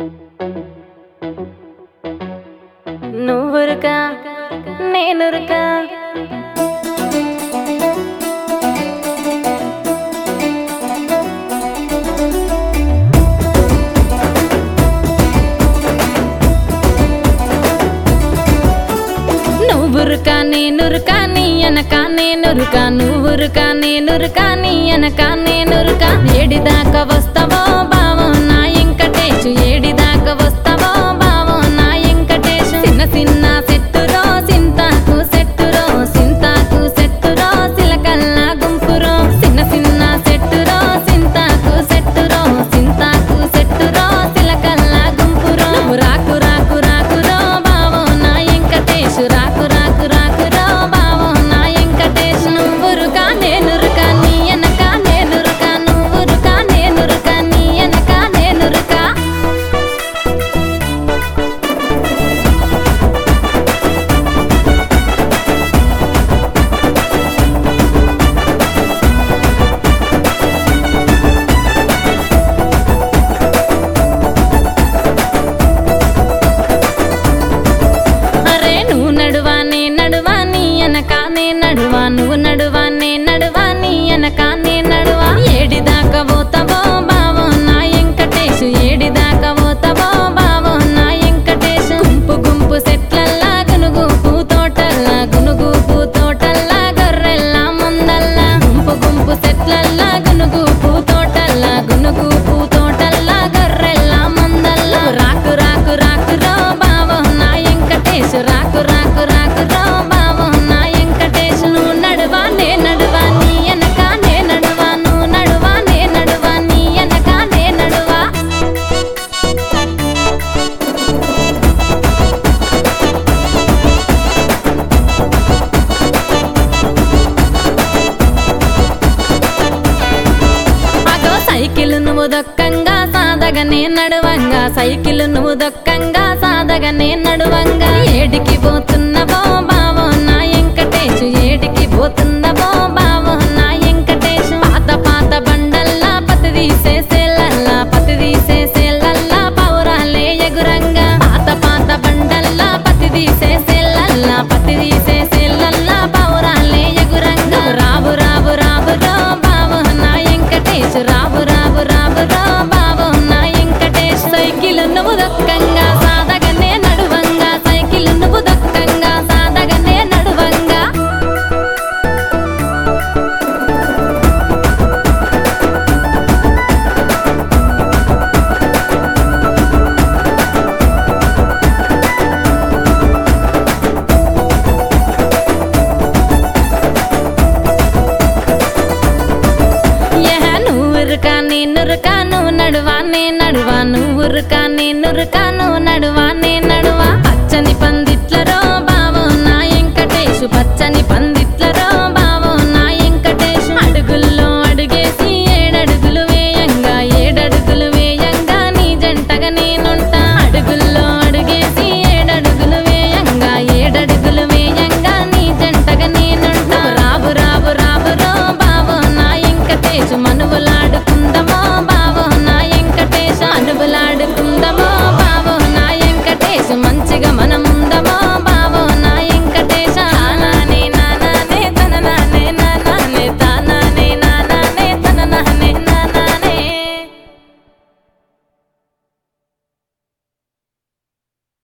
నువ్వురుకా నేనురుకా నువ్వురుకా నేనురుకా నీ అనక నేనురుకా నువ్వురుకా నేనురుకా నీ అనక నేనురుకా ఏడిదాకా వస్తావో బావో నా వెంకటేషు ఏడిదాకా వస్తావో బావో నా వెంకటేషు చిన్న చిన్న సెట్టురో సింతాకు సెట్టురో సింతాకు సెట్టురో సిలకల్లా గుంపురో చిన్న చిన్న సెట్టురో సింతాకు సెట్టురో సింతాకు సెట్టురో సిలకల్లా గుంపురో నువ్వు రాకు రాకు రాకురో బావో నా వెంకటేషు రాకు రాకు రాకురో బావో నా వెంకటేష్ నువ్వురుకా నేనురుకా నీ ఎనక నేనురుకా నువ్వురుకా నేనురుకా నీ ఎనక నేనురుకా అరే నువ్వు నడువా నే నడువా నీ అనక నే నడువా నువ్వు నడువా నే నడువా నీ అనక నే నడువా ఏడిదాకా పోతావో బావో నా వెంకటేషు ఏడిదాకా పోతావో బావో నా వెంకటేషు గుంపు గుంపు సెట్లల్లా గునుగు పూతోటల్లా గునుగు పూతోటల్లా గొర్రెల్లా ముందల్లా గుంపు గుంపు సెట్లల్లా గునుగు పూతోటల్లా గునుగు పూతోటల్లా గొర్రెల్లా మందల్లా రాకు రాకు రాకు రో బావో నా వెంకటేష్ రాకు రాకు రాకు రో బావో నా వెంకటేష్ నువ్వు నడువా నే నడువా నీ ఎనక నే నడువా నువ్వు నడువా నే నడువా నీ ఎనక నే నడువా అగో సైకిల్ నువ్వు దొక్కంగా సాదగనే నడువంగా సైకిల్ నువ్వు దొక్కంగా సాదగనే నడువంగా ఏడికి పోతున్నవో బావో నా వెంకటేష్ ఏడికి పోతున్నవో బావో నా వెంకటేష్ పాత పాత బండల్లా పతి తీసేసేలల్లా పతి తీసేసేలల్లా పౌరాలే ఎగురంగా పాత పాత బండల్లా పతి తీసేసేలల్లా పతి తీసేసేలల్లా పౌరాలే ఎగురంగా రావు రావు రావు రో బావో నా వెంకటేష్ రావు రావు రావు రో బావో నా వెంకటేష్ సైకిల్ నువ్వు దొక్కంగా సాదగనే నడువంగా సైకిల్ నువ్వు దొక్కంగా సాదగనే నడువంగా యహ నువ్వురుకా నేనురుకా నువ్వు నడువా నే నడువా నువ్వురుకా నేనురుకా నువ్వు నడువా